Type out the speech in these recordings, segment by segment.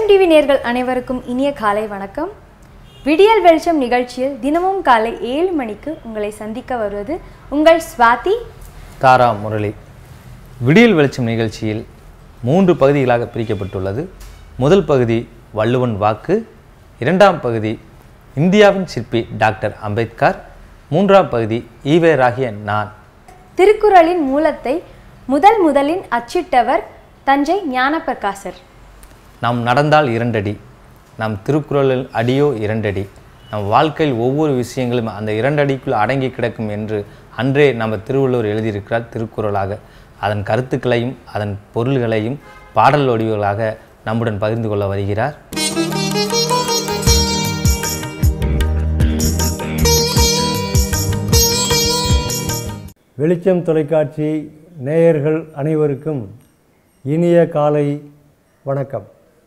TV நேர்கள் அனைவருக்கும் இனிய காலை வணக்கம் விடியல் வெளிச்சம் நிகழ்ச்சியில் தினமும் காலை ஏழு மணிக்கு உங்களை சந்திக்க வருவது உங்கள் ஸ்வாதி தாரா முரளி விடியல் வெளிச்சம் நிகழ்ச்சியில் மூன்று பகுதிகளாக பிரிக்கப்பட்டுள்ளது முதல் பகுதி வள்ளுவன் வாக்கு இரண்டாம் பகுதி இந்தியாவின் சிற்பி டாக்டர் அம்பேத்கர் மூன்றாம் பகுதி ஈவேராகிய நான் திருக்குறளின் மூலத்தை முதல் முதலின் அச்சிட்டவர் தஞ்சை ஞானப்பிரகாசர் நாம் நடந்தால் இரண்டடி நம் திருக்குறளில் அடியோ இரண்டடி நம் வாழ்க்கையில் ஒவ்வொரு விஷயங்களும் அந்த இரண்டடிக்குள் அடங்கி கிடக்கும் என்று அன்றே நம்ம திருவள்ளுவர் எழுதியிருக்கிறார் திருக்குறளாக அதன் கருத்துக்களையும் அதன் பொருள்களையும் பாடல் வடிவுகளாக நம்முடன் பகிர்ந்து கொள்ள வருகிறார் வெளிச்சம் தொலைக்காட்சி நேயர்கள் அனைவருக்கும் இனிய காலை வணக்கம்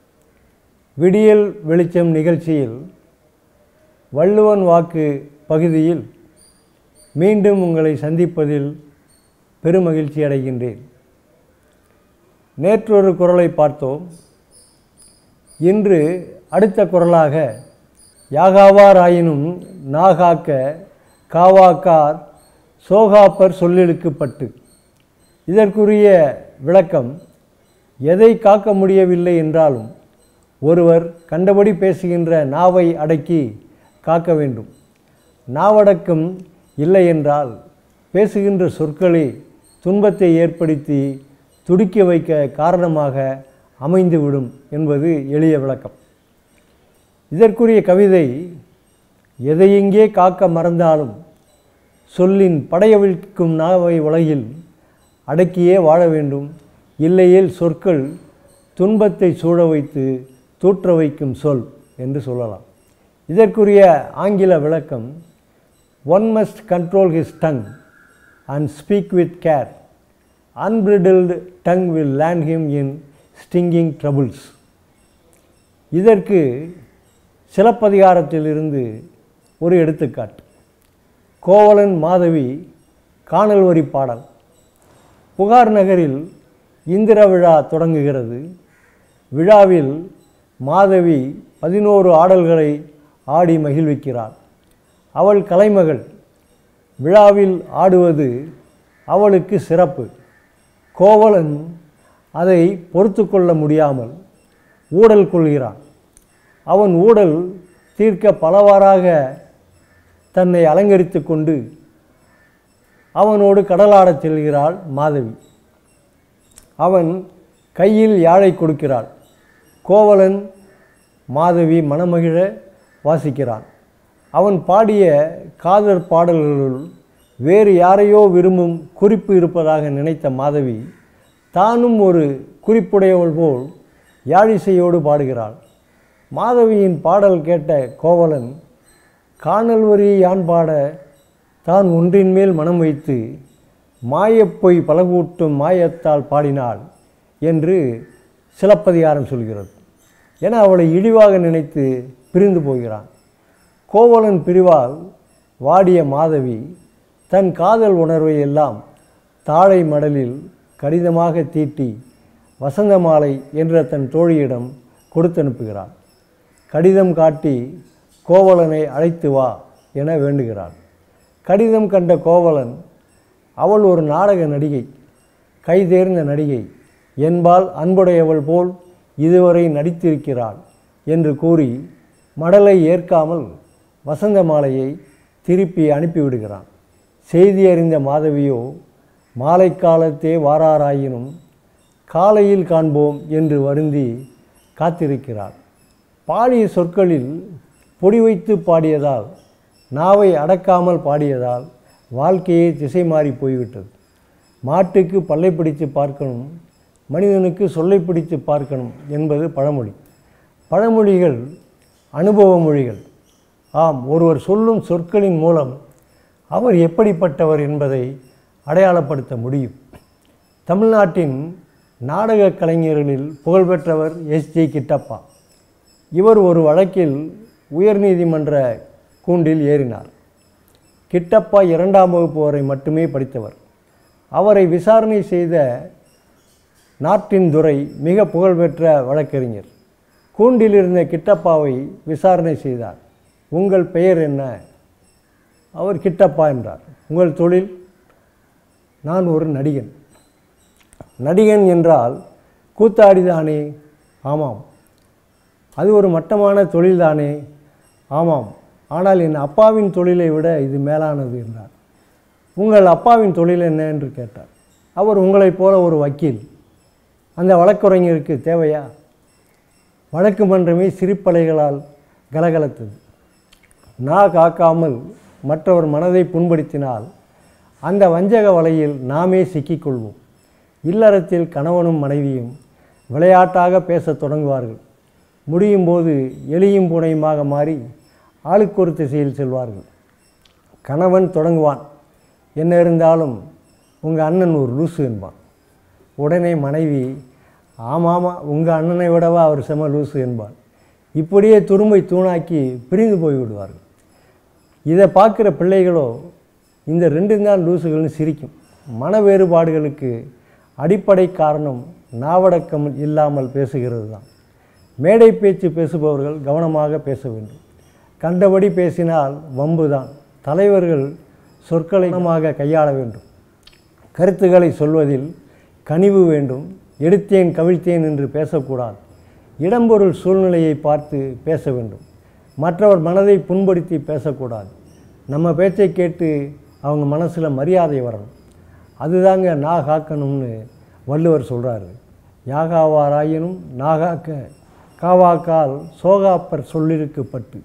விடியல் வெளிச்சம் நிகழ்ச்சியில் வள்ளுவன் வாக்கு பகுதியில் மீண்டும் உங்களை சந்திப்பதில் பெருமகிழ்ச்சி அடைகின்றேன் நேற்றொரு குரலை பார்த்தோம் இன்று அடுத்த குரலாக யாகாவாராயினும் நாகாக்க காவாக்கார் சோகாப்பர் சொல்லெழுக்கப்பட்டு இதற்குரிய விளக்கம் எதை காக்க முடியவில்லை என்றாலும் ஒருவர் கண்டபடி பேசுகின்ற நாவை அடக்கி காக்க வேண்டும் நாவடக்கம் இல்லை என்றால் பேசுகின்ற சொற்களே துன்பத்தை ஏற்படுத்தி துடிக்க வைக்க காரணமாக அமைந்துவிடும் என்பது எளிய விளக்கம் இதற்குரிய கவிதை எதையெங்கே காக்க மறந்தாலும் சொல்லின் படையவிழ்க்கும் நாவை உலகில் அடக்கியே வாழ வேண்டும் இல்லையேல் சொற்கள் துன்பத்தை சூழ வைத்து தூற்ற வைக்கும் சொல் என்று சொல்லலாம் இதற்குரிய ஆங்கில விளக்கம் one must control his tongue and speak with care unbridled tongue will land him in stinking troubles இதற்கு சிலப்பதிகாரத்திலிருந்து ஒரு எடுத்துக்காட்டு கோவலன் மாதவி காணல் வரி பாடல் புகார் நகரில் இந்திர விழா தொடங்குகிறது விழாவில் மாதவி பதினோரு ஆடல்களை ஆடி மகிழ்விக்கிறாள் அவள் கலைமகள் விழாவில் ஆடுவது அவளுக்கு சிறப்பு கோவலன் அதை பொறுத்து கொள்ள முடியாமல் ஊடல் கொள்கிறான் அவன் ஊடல் தீர்க்க பலவாறாக தன்னை அலங்கரித்து கொண்டு அவனோடு கடலாடச் செல்கிறாள் மாதவி அவன் கையில் யாழை கொடுக்கிறாள் கோவலன் மாதவி மனமகிழ வாசிக்கிறான் அவன் பாடிய காதற் பாடல்களுள் வேறு யாரையோ விரும்பும் குறிப்பு இருப்பதாக நினைத்த மாதவி தானும் ஒரு குறிப்புடையவள் போல் யாழிசையோடு பாடுகிறாள் மாதவியின் பாடல் கேட்ட கோவலன் காணல் வரி யான் பாட தான் ஒன்றின் மேல் மனம் வைத்து மாயப்பொய் பலகூட்டும் மாயத்தால் பாடினாள் என்று சிலப்பதிகாரம் சொல்கிறது என அவளை இழிவாக நினைத்து பிரிந்து போகிறான் கோவலன் பிரிவால் வாடிய மாதவி தன் காதல் உணர்வை எல்லாம் தாழை மடலில் கடிதமாக தீட்டி வசந்த மாலை என்ற தன் தோழியிடம் கொடுத்தனுப்புகிறாள் கடிதம் காட்டி கோவலனை அழைத்து வா என வேண்டுகிறாள் கடிதம் கண்ட கோவலன் அவள் ஒரு நாடக நடிகை கைதேர்ந்த நடிகை என்பால் அன்புடையவள் போல் இதுவரை நடித்திருக்கிறாள் என்று கூறி மடலை ஏற்காமல் வசந்த மாலையை திருப்பி அனுப்பிவிடுகிறான் செய்தி அறிந்த மாதவியோ மாலை காலத்தே வாராராயினும் காலையில் காண்போம் என்று வருந்தி காத்திருக்கிறாள் பாடிய சொற்களில் பொடி வைத்து பாடியதால் நாவை அடக்காமல் பாடியதால் வாழ்க்கையே திசை மாறி போய்விட்டது மாட்டுக்கு பல்லை பிடித்து பார்க்கணும் மனிதனுக்கு சொல்லை பிடித்து பார்க்கணும் என்பது பழமொழி பழமொழிகள் அனுபவ மொழிகள் ஆம் ஒருவர் சொல்லும் சொற்களின் மூலம் அவர் எப்படிப்பட்டவர் என்பதை அடையாளப்படுத்த முடியும் தமிழ்நாட்டின் நாடக கலைஞர்களில் புகழ்பெற்றவர் எஸ் ஜி கிட்டப்பா இவர் ஒரு வழக்கில் உயர்நீதிமன்ற கூண்டில் ஏறினார் கிட்டப்பா இரண்டாம் வகுப்பு வரை மட்டுமே படித்தவர் அவரை விசாரணை செய்த நாட்டின் துறை மிக புகழ்பெற்ற வழக்கறிஞர் கூண்டில் இருந்த கிட்டப்பாவை விசாரணை செய்தார் உங்கள் பெயர் என்ன அவர் கிட்டப்பா என்றார் உங்கள் தொழில் நான் ஒரு நடிகன் நடிகன் என்றால் கூத்தாடிதானே ஆமாம் அது ஒரு மட்டமான தொழில்தானே ஆமாம் ஆனால் என் அப்பாவின் தொழிலை விட இது மேலானது என்றார் உங்கள் அப்பாவின் தொழில் என்ன என்று கேட்டார் அவர் உங்களைப் போல ஒரு வக்கீல் அந்த வழக்குரைஞருக்கு தேவையா வழக்கு மன்றமே சிரிப்பலைகளால் கலகலத்தது நா காக்காமல் மற்றவர் மனதை புண்படுத்தினால் அந்த வஞ்சக வலையில் நாமே சிக்கிக்கொள்வோம் இல்லறத்தில் கணவனும் மனைவியும் விளையாட்டாக பேசத் தொடங்குவார்கள் முடியும் போது எலியும் பூனையுமாக மாறி ஆளுக்கொரு திசையில் செல்வார்கள் கணவன் தொடங்குவான் என்ன இருந்தாலும் உங்கள் அண்ணன் ஒரு லூசு என்பான் உடனே மனைவி ஆமாமா உங்கள் அண்ணனை விடவா அவர் செம லூசு என்பான் இப்படியே துரும்பை தூணாக்கி பிரிந்து போய் விடுவார்கள் இதை பார்க்குற பிள்ளைகளோ இந்த ரெண்டு தான் லூசுகள்னு சிரிக்கும் மன வேறுபாடுகளுக்கு அடிப்படை காரணம் நாவடக்கம் இல்லாமல் பேசுகிறது தான் மேடை பேச்சு பேசுபவர்கள் கவனமாக பேச வேண்டும் கண்டபடி பேசினால் வம்பு தான் தலைவர்கள் சொற்களை கவனமாக கையாள வேண்டும் கருத்துக்களை சொல்வதில் கனிவு வேண்டும் எடுத்தேன் கவிழ்த்தேன் என்று பேசக்கூடாது இடம்பொருள் சூழ்நிலையை பார்த்து பேச வேண்டும் மற்றவர் மனதை புண்படுத்தி பேசக்கூடாது நம்ம பேச்சை கேட்டு அவங்க மனசில் மரியாதை வரணும் அதுதாங்க நா காக்கணும்னு வள்ளுவர் சொல்கிறாரு யாகாவாராயினும் நாகாக்க காவாக்கால் சோகாப்பர் சொல்லிருக்கு பட்டு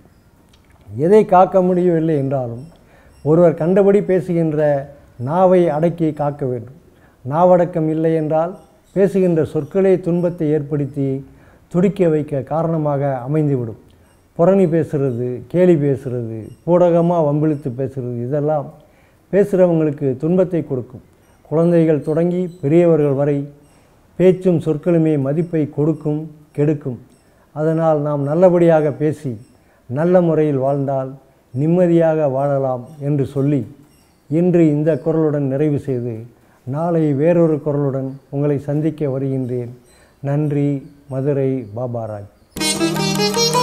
எதை காக்க முடியவில்லை என்றாலும் ஒருவர் கண்டபடி பேசுகின்ற நாவை அடக்கி காக்க வேண்டும் நாவடக்கம் இல்லை என்றால் பேசுகின்ற சொற்களே துன்பத்தை ஏற்படுத்தி துடிக்க வைக்க காரணமாக அமைந்துவிடும் புரணி பேசுறது கேலி பேசுறது பூடகமாக வம்பிழுத்து பேசுறது இதெல்லாம் பேசுகிறவங்களுக்கு துன்பத்தை கொடுக்கும் குழந்தைகள் தொடங்கி பெரியவர்கள் வரை பேச்சும் சொற்களுமே மதிப்பை கொடுக்கும் கெடுக்கும் அதனால் நாம் நல்லபடியாக பேசி நல்ல முறையில் வாழ்ந்தால் நிம்மதியாக வாழலாம் என்று சொல்லி இன்று இந்த குரலுடன் நிறைவு செய்து நாளை வேறொரு குரலுடன் உங்களை சந்திக்க வருகின்றேன் நன்றி மதுரை பாபாராஜ்